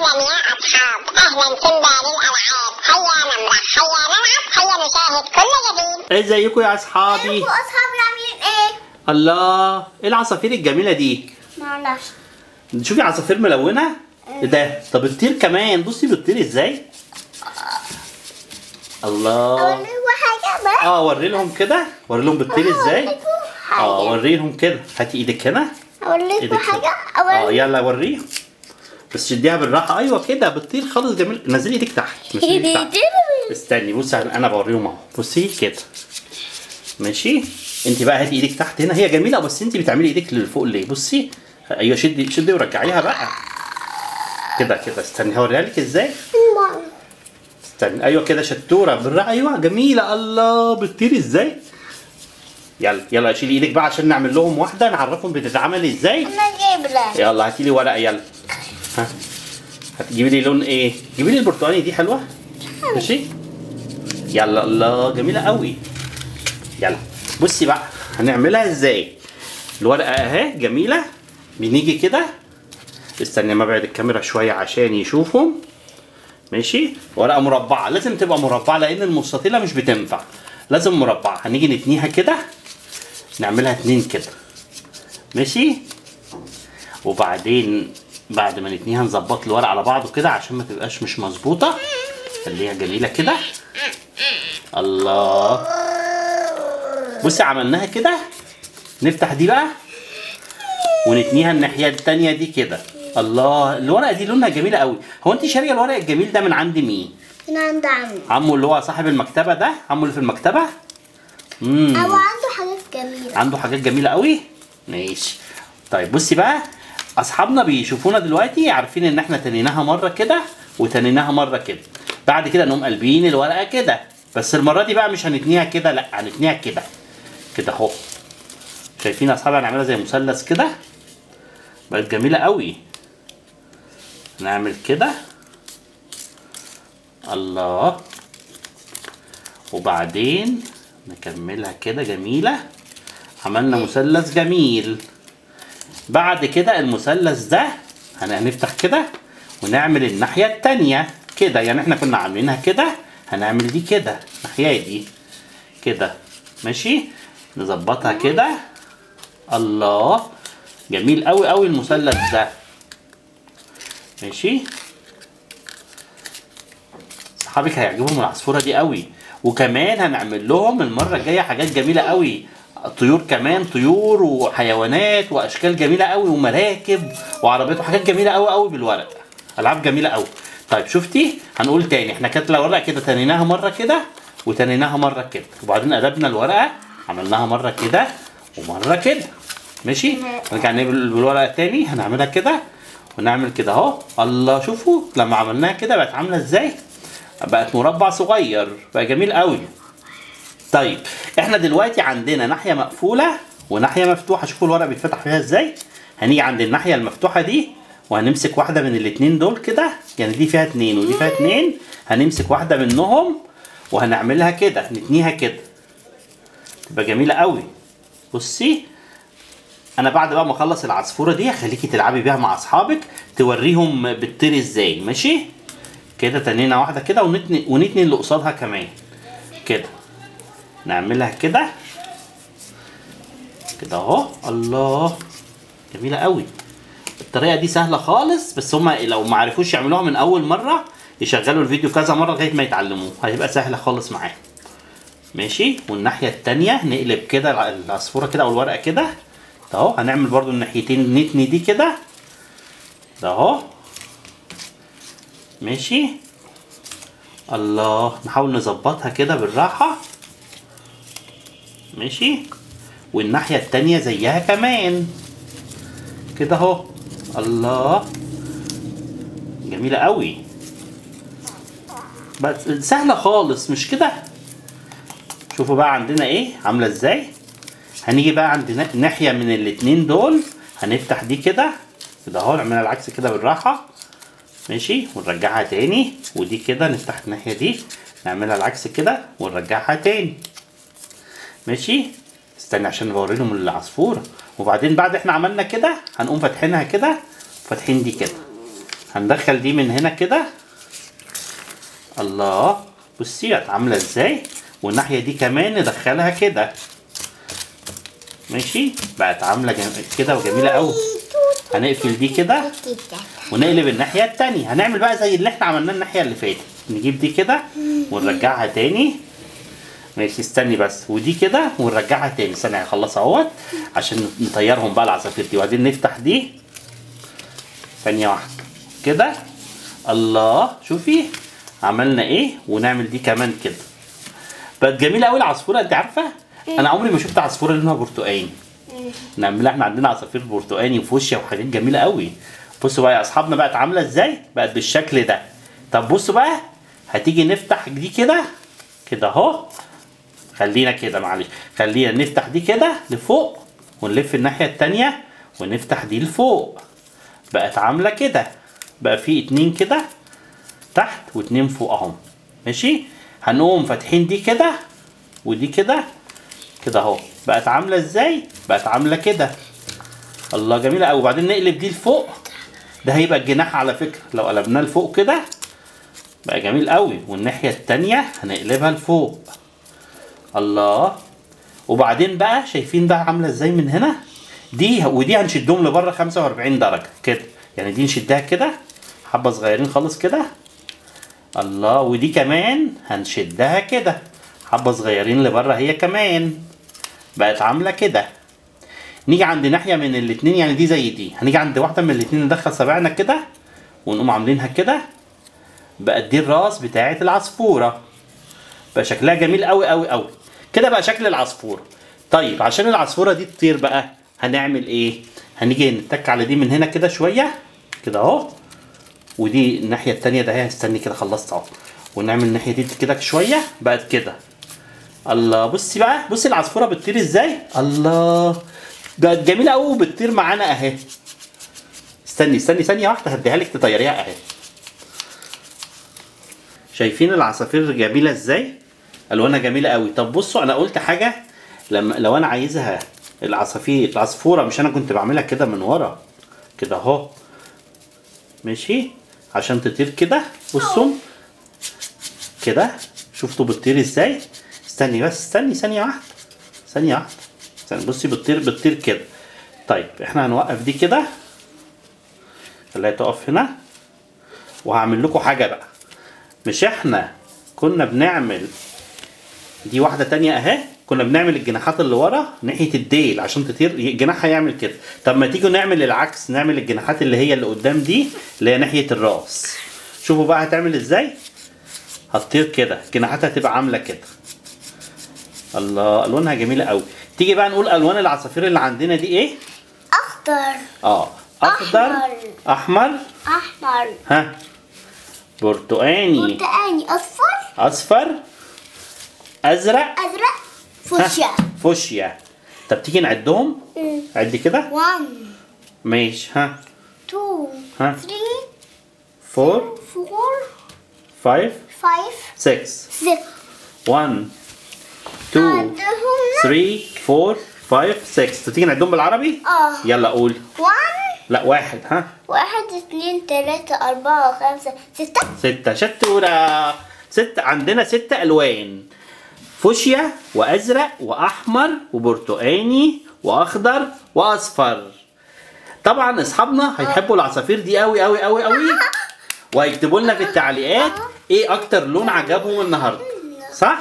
أهلا يا أصحاب أهلا سيمبا للألعاب هيا نمرح هيا نلعب هيا نشاهد كل جديد ازيكم يا اصحابي وأصحابي عاملين إيه؟ الله ايه العصافير الجميله دي معلش شوفي عصافير ملونه ايه ده طب بتطير كمان بصي بتطير ازاي الله أوريكم حاجة بقى اه وري لهم كده وري لهم بتطير ازاي اه وري لهم كده هاتي ايدك هنا أوريكم ايدك حاجة هنا. اه أوريكم يلا وريهم بس شديها بالراحه ايوه كده بتطير خالص جميل نزلي ايدك تحت نزلي ايدك تحت استني بصي انا بوريهم اهو بصي كده ماشي انت بقى هاتي ايدك تحت هنا هي جميله بس انت بتعملي ايدك لفوق ليه بصي ايوه شدي شدي ورجعيها بقى كده كده استني هوريها لك ازاي استني ايوه كده شطوره بالراحه ايوه جميله الله بتطيري ازاي يلا يلا شيلي ايدك بقى عشان نعمل لهم واحده نعرفهم بتتعمل ازاي أنا أجيب لك يلا هاتي لي ورقه يلا ها هتجيبي لي لون ايه جيبي لي البرتقاني دي حلوه ماشي يلا الله جميله قوي يلا بصي بقى هنعملها ازاي الورقه اهي جميله بنيجي كده استني ما ابعد الكاميرا شويه عشان يشوفهم ماشي ورقه مربعه لازم تبقى مربعه لان المستطيله مش بتنفع لازم مربعه هنيجي نتنيها كده نعملها اتنين كده ماشي وبعدين بعد ما نتنيها نظبط الورق على بعضه كده عشان ما تبقاش مش مظبوطه خليها جميله كده الله بصي عملناها كده نفتح دي بقى ونتنيها الناحيه التانية دي كده الله الورقه دي لونها جميله قوي هو انت شاريه الورق الجميل ده من عند مين من عند عمي عمو اللي هو صاحب المكتبه ده عمو اللي في المكتبه امم أو عنده حاجات جميلة عنده حاجات جميله قوي ماشي طيب بصي بقى اصحابنا بيشوفونا دلوقتي عارفين ان احنا تنيناها مره كده وتنيناها مره كده بعد كده نقوم قلبين الورقه كده بس المره دي بقى مش هنتنيها كده لا هنتنيها كده كده اهو شايفين يا اصحابي هنعملها زي مثلث كده بقت جميله قوي نعمل كده الله وبعدين نكملها كده جميلة عملنا مثلث جميل بعد كده المثلث ده هن- هنفتح كده ونعمل الناحية التانية كده يعني احنا كنا عاملينها كده هنعمل دي كده الناحية دي كده ماشي نظبطها كده الله جميل قوي قوي المثلث ده ماشي صحابك هيعجبهم العصفوره دي قوي وكمان هنعمل لهم المره الجايه حاجات جميله قوي طيور كمان طيور وحيوانات واشكال جميله قوي ومراكب وعربيات وحاجات جميله قوي قوي بالورق العاب جميله قوي طيب شفتي هنقول تاني احنا كانت الورقه كده تنيناها مره كده وتنيناها مره كده وبعدين قلبنا الورقه عملناها مره كده ومره كده ماشي نرجع نعمل بالورقه تاني هنعملها كده ونعمل كده اهو الله شوفوا لما عملناها كده بقت عامله ازاي بقت مربع صغير بقى جميل قوي طيب احنا دلوقتي عندنا ناحيه مقفوله وناحيه مفتوحه شوفوا الورق بيتفتح فيها ازاي هنيجي عند الناحيه المفتوحه دي وهنمسك واحده من الاتنين دول كده يعني دي فيها اتنين ودي فيها اتنين هنمسك واحده منهم وهنعملها كده نتنيها كده تبقى جميله قوي بصي انا بعد بقى ما اخلص العصفوره دي هخليكي تلعبي بيها مع اصحابك توريهم بتطير ازاي ماشي كده تنينه واحده كده ونتني ونتني اللي قصادها كمان كده نعملها كده كده اهو الله جميله قوي الطريقه دي سهله خالص بس هما لو ما عرفوش يعملوها من اول مره يشغلوا الفيديو كذا مره لغايه ما يتعلموه هيبقى سهله خالص معاهم ماشي والناحيه التانية نقلب كده العصفوره كده او الورقه كده ده اهو هنعمل برضو الناحيتين نتني دي كده ده اهو ماشي الله نحاول نظبطها كده بالراحة ماشي والناحية التانية زيها كمان كده اهو الله جميلة قوي بس سهلة خالص مش كده شوفوا بقى عندنا ايه عاملة ازاي هنيجي بقى عند نا- ناحية من الاتنين دول هنفتح دي كده كده اهو نعملها العكس كده بالراحة ماشي ونرجعها تاني ودي كده نفتح الناحية دي نعملها العكس كده ونرجعها تاني ماشي استنى عشان بوري لهم العصفورة وبعدين بعد احنا عملنا كده هنقوم فاتحينها كده فاتحين دي كده هندخل دي من هنا كده الله بصي بقت عامله ازاي والناحيه دي كمان ندخلها كده ماشي بقت عامله جم... كده وجميله قوي هنقفل دي كده كده ونقلب الناحيه التانية هنعمل بقى زي اللي احنا عملناه الناحيه اللي فاتت نجيب دي كده ونرجعها تاني ماشي استني بس ودي كده ونرجعها تاني استني هخلصها اهوت عشان نطيرهم بقى العصافير دي وبعدين نفتح دي ثانيه واحده كده الله شوفي عملنا ايه ونعمل دي كمان كده بقت جميله قوي العصفوره انت عارفه انا عمري ما شفت عصفوره لونها برتقاني نعملها احنا عندنا عصافير برتقاني وفوشيا وحاجات جميله قوي بصوا بقى يا اصحابنا بقت عامله ازاي بقت بالشكل ده طب بصوا بقى هتيجي نفتح دي كده كده اهو خلينا كده معلش خلينا نفتح دي كده لفوق ونلف الناحيه التانية ونفتح دي لفوق بقت عامله كده بقى في اتنين كده تحت واتنين فوق اهم ماشي هنقوم فاتحين دي كده ودي كده كده اهو بقت عامله ازاي بقت عامله كده الله جميله قوي وبعدين نقلب دي لفوق ده هيبقى الجناح على فكره لو قلبناه لفوق كده بقى جميل قوي والناحيه التانية هنقلبها لفوق الله وبعدين بقى شايفين بقى عامله ازاي من هنا دي ودي هنشدهم لبره 45 درجه كده يعني دي نشدها كده حبه صغيرين خالص كده الله ودي كمان هنشدها كده حبه صغيرين لبره هي كمان بقت عامله كده نيجي عند ناحيه من الاتنين يعني دي زي دي هنيجي عند واحده من الاتنين ندخل صابعنا كده ونقوم عاملينها كده بقت دي الراس بتاعه العصفوره بقى شكلها جميل قوي قوي قوي كده بقى شكل العصفوره طيب عشان العصفوره دي تطير بقى هنعمل ايه هنيجي نتك على دي من هنا كده شويه كده اهو ودي الناحيه التانية ده هي استني كده خلصت اهو ونعمل الناحيه دي كده شويه بقت كده الله بصي بقى بصي العصفوره بتطير ازاي الله بقت جميله قوي وبتطير معانا اهي استني استني ثانيه واحده هديها لك تطيريها اهي شايفين العصافير جميله ازاي الوانها جميله قوي طب بصوا انا قلت حاجه لما لو انا عايزها العصافير العصفوره مش انا كنت بعملها كده من ورا كده اهو ماشي عشان تطير كده بصوا كده شفتوا بتطير ازاي استني بس استني ثانيه واحده ثانيه واحده استني بصي بتطير بتطير كده طيب احنا هنوقف دي كده خليها تقف هنا وهعمل لكم حاجه بقى مش احنا كنا بنعمل دي واحده تانية اهي كنا بنعمل الجناحات اللي ورا ناحيه الديل عشان تطير جناحها يعمل كده طب ما تيجوا نعمل العكس نعمل الجناحات اللي هي اللي قدام دي اللي هي ناحيه الراس شوفوا بقى هتعمل ازاي هتطير كده جناحاتها تبقى عامله كده الله الوانها جميله قوي تيجي بقى نقول الوان العصافير اللي عندنا دي ايه اخضر اه اخضر أحمر. احمر احمر ها برتقاني برتقاني اصفر اصفر ازرق ازرق ها، فوشيا فوشيا طب تيجي نعدهم عد كده 1 ماشي ها 2 ها 3 4 4 5 5 6 6 1 2 عدهم 3 4 5 6 تيجي نعدهم بالعربي اه يلا قول 1 لا واحد ها واحد اثنين ثلاثة أربعة خمسة ستة ستة شطورة ستة عندنا ستة ألوان فوشيا وأزرق وأحمر وبرتقاني وأخضر وأصفر طبعا أصحابنا هيحبوا العصافير دي أوي أوي أوي أوي وهيكتبوا لنا في التعليقات إيه أكتر لون عجبهم النهاردة صح؟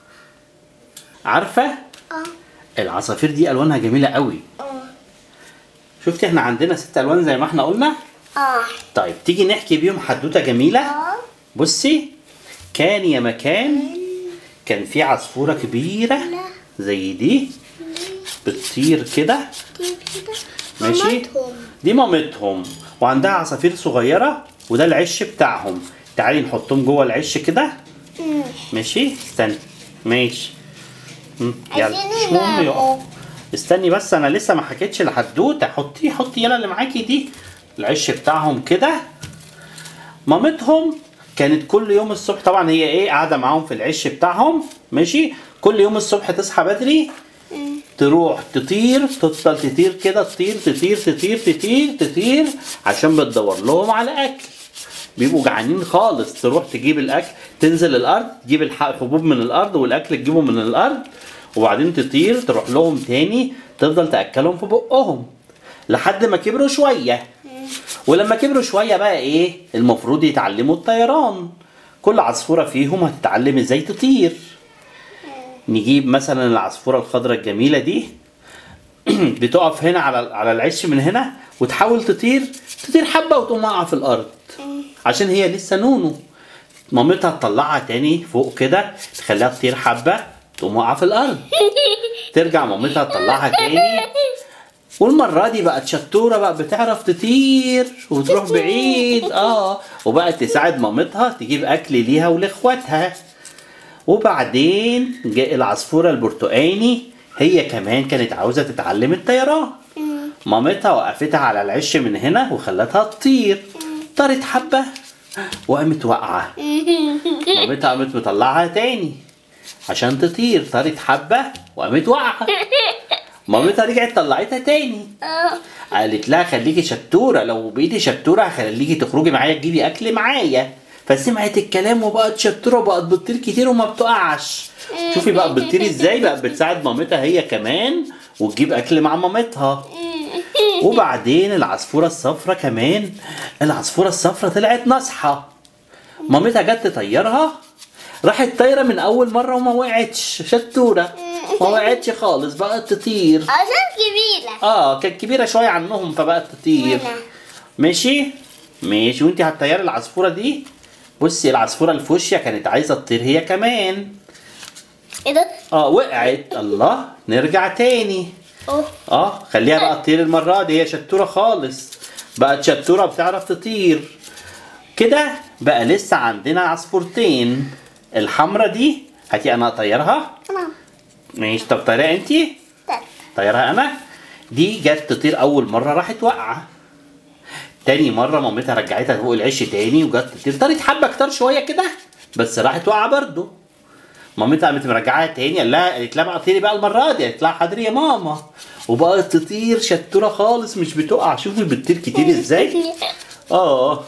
عارفة اه العصافير دي ألوانها جميلة أوي اه شفتي احنا عندنا ست ألوان زي ما احنا قلنا اه طيب تيجي نحكي بيهم حدوتة جميلة اه بصي كان يا مكان كان في عصفورة كبيرة زي دي بتطير كده كده ماشي مامتهم. دي مامتهم وعندها عصافير صغيرة وده العش بتاعهم تعالي نحطهم جوه العش كده مم. ماشي استني ماشي مم، يلا عايزين مش مهم يناموا. يقف استني بس انا لسه ما حكيتش الحدوته حطي حطي يلا اللي معاكي دي العش بتاعهم كده مامتهم كانت كل يوم الصبح طبعا هي ايه قاعده معاهم في العش بتاعهم ماشي كل يوم الصبح تصحى بدري تروح تطير تفضل تطير كده تطير تطير تطير تطير تطير عشان بتدور لهم على اكل بيبقوا جعانين خالص تروح تجيب الاكل تنزل الارض تجيب الح- الحبوب من الارض والاكل تجيبه من الارض وبعدين تطير تروح لهم تاني تفضل تاكلهم في بقهم لحد ما كبروا شويه ولما كبروا شويه بقى ايه المفروض يتعلموا الطيران كل عصفوره فيهم هتتعلم ازاي تطير نجيب مثلا العصفوره الخضراء الجميله دي بتقف هنا على على العش من هنا وتحاول تطير تطير حبه وتقوم واقعه في الارض عشان هي لسه نونو مامتها تطلعها تاني فوق كده تخليها تطير حبه تقوم واقعه في الارض ترجع مامتها تطلعها تاني والمرة دي بقت شطورة بقى بتعرف تطير وتروح بعيد اه وبقت تساعد مامتها تجيب أكل ليها ولإخواتها وبعدين جاء العصفورة البرتقاني هي كمان كانت عاوزة تتعلم الطيران مامتها وقفتها على العش من هنا وخلتها تطير طارت حبة وقامت واقعة مامتها قامت مطلعها تاني عشان تطير طارت حبة وقامت واقعة مامتها رجعت طلعتها تاني اه قالت لها خليكي شطوره لو بقيتي شطوره هخليكي تخرجي معايا تجيبي اكل معايا فسمعت الكلام وبقت شطوره وبقت بتطير كتير وما بتقعش شوفي بقى بتطير ازاي بقى بتساعد مامتها هي كمان وتجيب اكل مع مامتها وبعدين العصفوره الصفرة كمان العصفوره الصفرة طلعت ناصحه مامتها جت تطيرها راحت طايره من اول مره وما وقعتش شطوره ما وقعتش خالص بقت تطير عشان كبيرة اه كانت كبيره شويه عنهم فبقت تطير وأنا. ماشي ماشي وانت هتطيري العصفوره دي بصي العصفوره الفوشيا كانت عايزه تطير هي كمان ايه ده؟ اه وقعت الله نرجع تاني اوه اه خليها بقى تطير المره دي هي شطوره خالص بقت شطوره بتعرف تطير كده بقى لسه عندنا عصفورتين الحمرا دي هاتي انا اطيرها تمام ماشي طب طيرها انتي طيرها انا دي جت تطير اول مره راحت واقعه تاني مره مامتها رجعتها فوق العش تاني وجت تطير طارت حبه كتار شويه كده بس راحت واقعه برضه مامتها قامت مرجعاها تاني قال لها قالت لها بقى طيري بقى المره دي قالت لها حاضر يا ماما وبقت تطير شطوره خالص مش بتقع شوفي بتطير كتير ازاي اه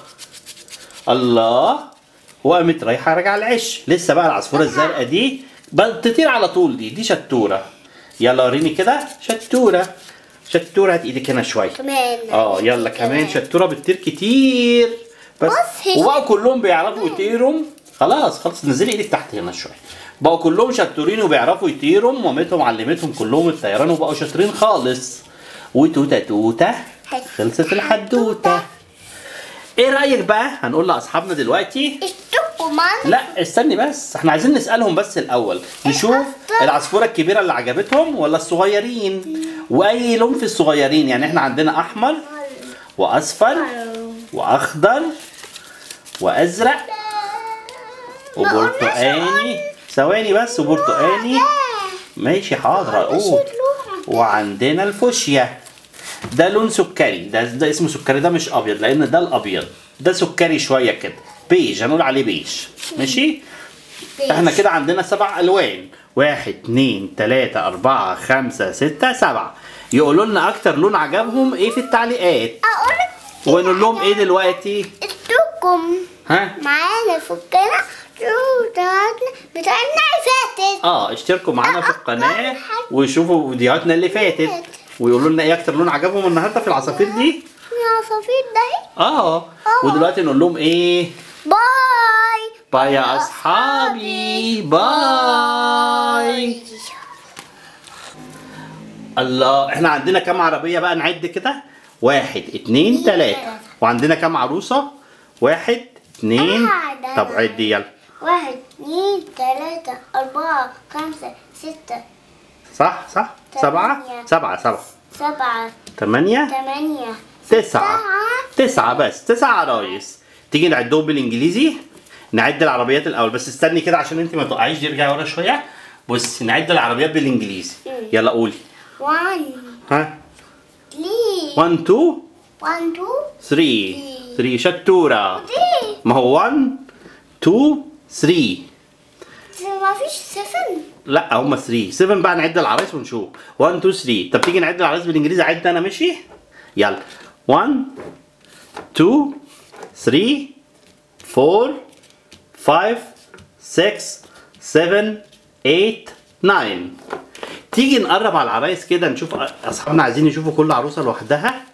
الله وقامت رايحه راجعه العش لسه بقى العصفوره الزرقاء دي بقت تطير على طول دي دي شطوره يلا وريني كده شطوره شطوره هات ايدك هنا شويه كمان اه يلا كمان شطوره بتطير كتير بس بص هي وبقوا كلهم بيعرفوا يطيروا خلاص خلاص نزلي ايدك تحت هنا شويه بقوا كلهم شطورين وبيعرفوا يطيروا مامتهم علمتهم كلهم الطيران وبقوا شاطرين خالص وتوته توته خلصت الحدوته ايه رايك بقى هنقول لاصحابنا دلوقتي اشتكوا من لا استني بس احنا عايزين نسالهم بس الاول نشوف العصفوره الكبيره اللي عجبتهم ولا الصغيرين واي لون في الصغيرين يعني احنا عندنا احمر واصفر واخضر وازرق وبرتقاني ثواني بس وبرتقاني ماشي حاضر اقول وعندنا الفوشيا ده لون سكري ده ده اسمه سكري ده مش ابيض لان ده الابيض ده سكري شويه كده بيج هنقول عليه بيج ماشي احنا كده عندنا سبع الوان واحد اتنين تلاتة اربعة خمسة ستة سبعة يقولوا لنا اكتر لون عجبهم ايه في التعليقات اقول ونقول لهم ايه دلوقتي اشتكم ها معانا في القناة شو بتاعتنا بتاعتنا اللي فاتت اه اشتركوا معانا في القناة وشوفوا فيديوهاتنا اللي فاتت ويقولوا لنا ايه اكتر لون عجبهم النهارده في العصافير دي العصافير ده اه ودلوقتي نقول لهم ايه باي باي يا اصحابي باي الله احنا عندنا كام عربية بقى نعد كده واحد اتنين تلاتة وعندنا كام عروسة واحد اتنين واحد. طب عد يلا واحد اتنين تلاتة أربعة خمسة ستة صح صح سبعة تمانية. سبعة سبعة سبعة تمانية تمانية تسعة تسعة بس تسعة عرايس تيجي نعدهم بالانجليزي نعد العربيات الاول بس استني كده عشان انت ما تقعيش دي ارجعي ورا شويه بص نعد العربيات بالانجليزي يلا قولي وان ها تلي 1 2 وان تو 3 3 شطوره تلي ما هو 1 2 3 ما فيش سفن لا هم 3 7 بقى نعد العرايس ونشوف 1 2 3 طب تيجي نعد العرايس بالانجليزي عد انا ماشي يلا 1 2 3 4 5 6 7 8 9 تيجي نقرب على العرايس كده نشوف اصحابنا عايزين يشوفوا كل عروسه لوحدها